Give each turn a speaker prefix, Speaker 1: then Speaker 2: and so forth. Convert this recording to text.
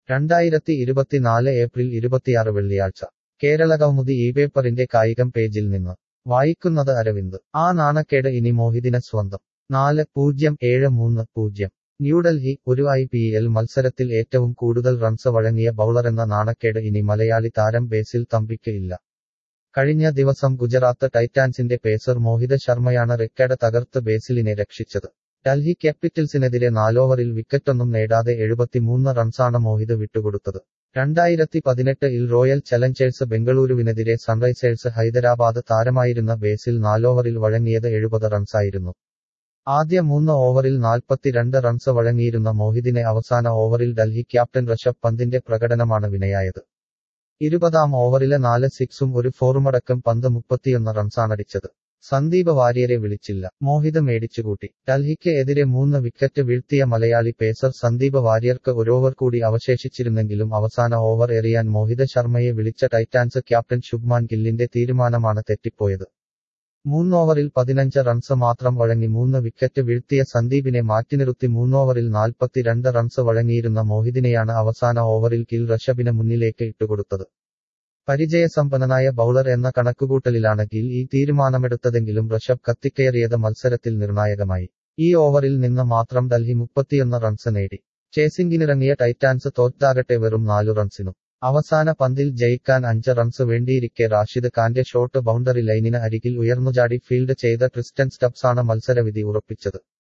Speaker 1: രണ്ടായിരത്തി ഇരുപത്തിനാല് ഏപ്രിൽ ഇരുപത്തിയാറ് വെള്ളിയാഴ്ച കേരള കൗമുദി ഈ പേപ്പറിന്റെ കായികം പേജിൽ നിന്ന് വായിക്കുന്നത് അരവിന്ദ് ആ നാണക്കേട് ഇനി മോഹിതിന് സ്വന്തം നാല് പൂജ്യം ഏഴ് മൂന്ന് പൂജ്യം ന്യൂഡൽഹി ഒരു ഐ പി എൽ മത്സരത്തിൽ ഏറ്റവും കൂടുതൽ റൺസ് വഴങ്ങിയ ബൌളറെന്ന നാണക്കേട് ഇനി മലയാളി താരം ബേസിൽ തമ്പിക്ക് ഇല്ല കഴിഞ്ഞ ദിവസം ഗുജറാത്ത് ടൈറ്റാൻസിന്റെ പേസർ മോഹിത് ശർമ്മയാണ് റെക്കോർഡ് തകർത്ത് ബേസിലിനെ രക്ഷിച്ചത് ഡൽഹി ക്യാപിറ്റൽസിനെതിരെ നാലോവറിൽ വിക്കറ്റൊന്നും നേടാതെ എഴുപത്തിമൂന്ന് റൺസാണ് മോഹിത് വിട്ടുകൊടുത്തത് രണ്ടായിരത്തി പതിനെട്ടിൽ റോയൽ ചലഞ്ചേഴ്സ് ബംഗളൂരുവിനെതിരെ സൺറൈസേഴ്സ് ഹൈദരാബാദ് താരമായിരുന്ന ബേസിൽ നാലോവറിൽ വഴങ്ങിയത് എഴുപത് റൺസായിരുന്നു ആദ്യ മൂന്ന് ഓവറിൽ നാൽപ്പത്തിരണ്ട് റൺസ് വഴങ്ങിയിരുന്ന മോഹിദിനെ അവസാന ഓവറിൽ ഡൽഹി ക്യാപ്റ്റൻ ഋഷഭ് പന്തിന്റെ പ്രകടനമാണ് വിനയായത് ഇരുപതാം ഓവറിലെ നാല് സിക്സും ഒരു ഫോറുമടക്കം പന്ത് മുപ്പത്തിയൊന്ന് റൺസാണടിച്ചത് സന്ദീപ് വാര്യരെ വിളിച്ചില്ല മോഹിത് മേടിച്ചുകൂട്ടി ഡൽഹിക്ക് എതിരെ മൂന്ന് വിക്കറ്റ് വീഴ്ത്തിയ മലയാളി പേസർ സന്ദീപ് വാര്യർക്ക് ഒരോവർ കൂടി അവശേഷിച്ചിരുന്നെങ്കിലും അവസാന ഓവർ എറിയാൻ മോഹിത് ശർമ്മയെ വിളിച്ച ടൈറ്റാൻസ് ക്യാപ്റ്റൻ ശുഭ്മാൻ ഗില്ലിന്റെ തീരുമാനമാണ് തെറ്റിപ്പോയത് മൂന്നോവറിൽ പതിനഞ്ച് റൺസ് മാത്രം വഴങ്ങി മൂന്ന് വിക്കറ്റ് വീഴ്ത്തിയ സന്ദീപിനെ മാറ്റിനിറുത്തി മൂന്നോവറിൽ നാൽപ്പത്തിരണ്ട് റൺസ് വഴങ്ങിയിരുന്ന മോഹിദിനെയാണ് അവസാന ഓവറിൽ കിൽ ഋഷഭിന് മുന്നിലേക്ക് ഇട്ടുകൊടുത്തത് പരിചയസമ്പന്നനായ ബൌളർ എന്ന കണക്കുകൂട്ടലിലാണ് ഗിൽ ഈ തീരുമാനമെടുത്തതെങ്കിലും ഋഷഭ് കത്തിക്കയറിയത് മത്സരത്തിൽ നിർണായകമായി ഈ ഓവറിൽ നിന്ന് മാത്രം ഡൽഹി മുപ്പത്തിയൊന്ന് റൺസ് നേടി ചേസിംഗിനിറങ്ങിയ ടൈറ്റാൻസ് തോറ്റാകട്ടെ വെറും നാലു റൺസിനും അവസാന പന്തിൽ ജയിക്കാൻ അഞ്ച് റൺസ് വേണ്ടിയിരിക്കെ റാഷിദ് ഖാന്റെ ഷോട്ട് ബൗണ്ടറി ലൈനിന് അരികിൽ ഉയർന്നുചാടി ഫീൽഡ് ചെയ്ത ക്രിസ്റ്റൻ സ്റ്റബ്സാണ് മത്സരവിധി ഉറപ്പിച്ചത്